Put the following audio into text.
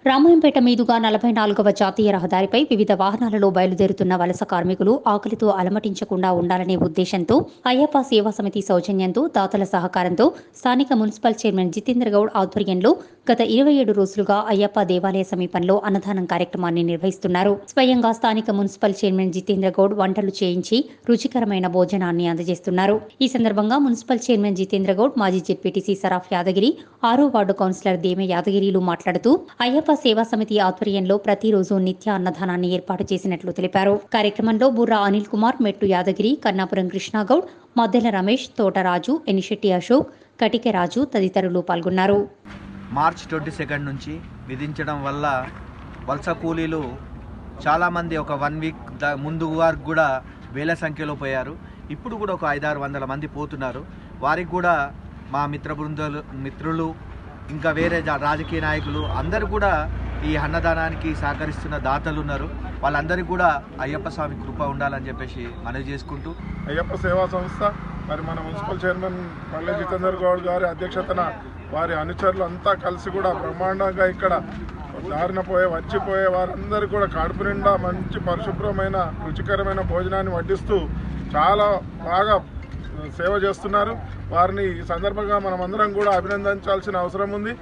రామాయంపేట మీదుగా నలభై నాలుగవ జాతీయ రహదారిపై వివిధ వాహనాలలో బయలుదేరుతున్న వలస కార్మికులు ఆకలితో అలమటించకుండా ఉండాలనే ఉద్దేశంతో అయ్యప్ప సేవా సమితి సౌజన్యంతో దాతల సహకారంతో స్థానిక మున్సిపల్ చైర్మన్ జితేంద్ర గౌడ్ ఆధ్వర్యంలో గత ఇరవై ఏడు రోజులుగా అయ్యప్ప దేవాలయ సమీపంలో అన్నదానం కార్యక్రమాన్ని నిర్వహిస్తున్నారు స్వయంగా స్థానిక మున్సిపల్ చైర్మన్ జితేంద్ర గౌడ్ వంటలు చేయించి రుచికరమైన భోజనాన్ని అందజేస్తున్నారు ఈ సందర్భంగా మున్సిపల్ చైర్మన్ జితేంద్ర గౌడ్ మాజీ జెడ్పీటీసీ సరాఫ్ యాదగిరి ఆరో వార్డు కౌన్సిలర్ దేమె యాదగిరిలు మాట్లాడుతూ అయ్యప్ప సేవా సమితి ఆధ్వర్యంలో ప్రతిరోజు నిత్య అన్నదానాన్ని ఏర్పాటు చేసినట్లు తెలిపారు కార్యక్రమంలో బుర్రా అనిల్ కుమార్ మెట్టు యాదగిరి కన్నాపురం కృష్ణాగౌడ్ మద్దెల రమేష్ తోటరాజు ఎనిశెట్టి అశోక్ కటికె రాజు తదితరులు పాల్గొన్నారు మార్చ్ ట్వంటీ సెకండ్ నుంచి విధించడం వల్ల వలస కూలీలు చాలామంది ఒక వన్ వీక్ ద ముందు వరకు కూడా వేల సంఖ్యలో పోయారు ఇప్పుడు కూడా ఒక ఐదారు వందల మంది పోతున్నారు వారికి కూడా మా మిత్ర బృందాలు మిత్రులు ఇంకా వేరే జా- రాజకీయ నాయకులు అందరూ కూడా ఈ అన్నదానానికి సహకరిస్తున్న దాతలు ఉన్నారు వాళ్ళందరికీ కూడా అయ్యప్ప స్వామి కృప ఉండాలని చెప్పేసి మనవి చేసుకుంటూ అయ్యప్ప సేవా సంస్థ మరి మన మున్సిపల్ చైర్మన్ పల్లె జితేందర్ గౌడ్ గారి అధ్యక్షతన వారి అనుచరులు అంతా కలిసి కూడా బ్రహ్మాండంగా ఇక్కడ దారిన పోయే వచ్చిపోయే వారందరూ కూడా కడుపు నిండా మంచి పరిశుభ్రమైన రుచికరమైన భోజనాన్ని వడ్డిస్తూ చాలా బాగా సేవ చేస్తున్నారు వారిని ఈ సందర్భంగా మనం అందరం కూడా అభినందించాల్సిన అవసరం ఉంది